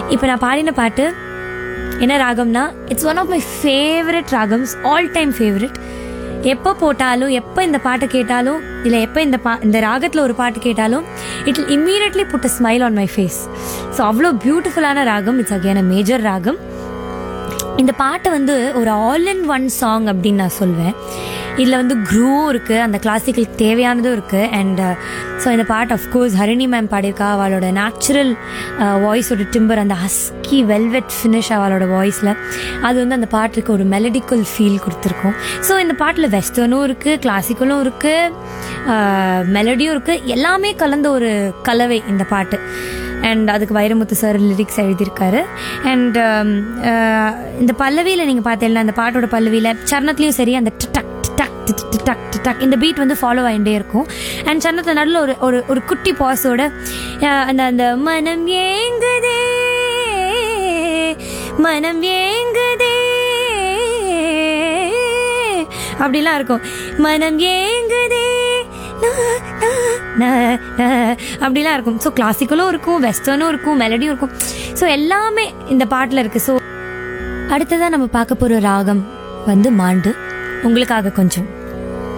இப்போ நான் பாடின பாட்டு என்ன ராகம்னா it's one of my favourite ராகம்ஸ் ஆல் டைம் ஃபேவரட் எப்போ போட்டாலும் எப்போ இந்த பாட்டு கேட்டாலும் இல்லை எப்போ இந்த பா இந்த ராகத்தில் ஒரு பாட்டு கேட்டாலும் it will immediately put a smile on my face so அவ்வளோ பியூட்டிஃபுல்லான ராகம் இட்ஸ் அகேன் அ மேஜர் ராகம் இந்த பாட்டு வந்து ஒரு ஆல் இன் ஒன் சாங் அப்படின்னு நான் சொல்வேன் இதில் வந்து க்ரூ இருக்குது அந்த கிளாசிக்கலுக்கு தேவையானதும் இருக்குது அண்ட் ஸோ இந்த பாட்டு அஃப்கோர்ஸ் ஹரிணி மேம் பாடியிருக்கா அவளோட நேச்சுரல் வாய்ஸோட டிம்பர் அந்த ஹஸ்கி வெல்வெட் ஃபினிஷ் அவளோட வாய்ஸில் அது வந்து அந்த பாட்டுக்கு ஒரு மெலடிக்கல் ஃபீல் கொடுத்துருக்கோம் ஸோ இந்த பாட்டில் வெஸ்டர்னும் இருக்குது கிளாசிக்கலும் இருக்குது மெலடியும் இருக்குது எல்லாமே கலந்த ஒரு கலவை இந்த பாட்டு அண்ட் அதுக்கு வைரமுத்து சார் லிரிக்ஸ் எழுதியிருக்காரு அண்ட் இந்த பல்லவியில் நீங்கள் பார்த்தீங்கன்னா அந்த பாட்டோட பல்லவியில் சரணத்துலேயும் சரி அந்த டக் டக் டக் டக் இந்த பீட் வந்து ஃபாலோ ஆகிட்டே இருக்கும் அண்ட் சரணத்தில் நடுவில் ஒரு ஒரு ஒரு குட்டி பாஸோட அந்த அந்த மனம் ஏங்குதே மனம் ஏங்குதே அப்படிலாம் இருக்கும் மனம் ஏங்குதே நா, நா, நா, நா. அப்படிலாம் இருக்கும் ஸோ கிளாசிக்கலும் இருக்கும் வெஸ்டர்னும் இருக்கும் மெலடியும் இருக்கும் ஸோ எல்லாமே இந்த பாட்டில் இருக்குது ஸோ அடுத்ததாக நம்ம பார்க்க போகிற ராகம் வந்து மாண்டு உங்களுக்காக கொஞ்சம்